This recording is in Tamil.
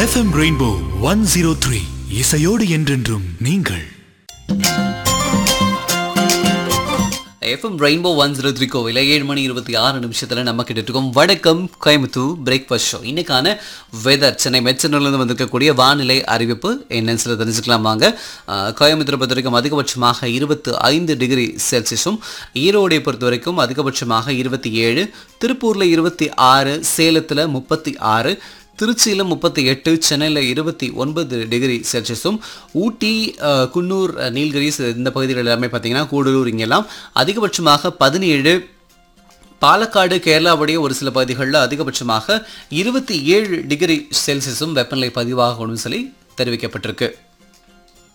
FM rainbow one zero three இசையோடு என்றென்றும் நீங்கள் FM rainbow one zero three கோவில ஏழு மணி இருபத்தி ஆறு நிமிஷத்தில் நம்ம கிட்ட இருக்கோம் வணக்கம் கோயம்புத்தூர் பிரேக்ஃபாஸ்ட் ஷோ இன்னைக்கான வெதர் சென்னை மெச்சனூர்லேருந்து வந்திருக்கக்கூடிய வானிலை அறிவிப்பு என்னன்னு சில தெரிஞ்சுக்கலாம் வாங்க ஆஹ், கோயம்புத்தூரை பொறுத்த வரைக்கும் அதிகபட்சமாக இருபத்து ஐந்து டிகிரி செல்சியஸும் ஈரோடை பொறுத்த வரைக்கும் அதிகபட்சமாக இருபத்தி ஏழு திருப்பூரில் இருபத்தி ஆறு சேலத்தில் முப்பத்தி ஆறு திருச்சியில் முப்பத்தி எட்டு சென்னையில் இருபத்தி ஒன்பது டிகிரி செல்சியஸும் ஊட்டி அஹ், குன்னூர் அஹ், நீல்கிரிஸ் இந்த பகுதிகள் எல்லாமே பார்த்தீங்கன்னா கூடலூர் இங்கெல்லாம் அதிகபட்சமாக பதினேழு பாலக்காடு கேரளாவுடைய ஒரு சில பகுதிகளில் அதிகபட்சமாக இருபத்தி ஏழு டிகிரி செல்சியஸும் வெப்பநிலை பதிவாகணும்னு சொல்லி தெரிவிக்கப்பட்டிருக்கு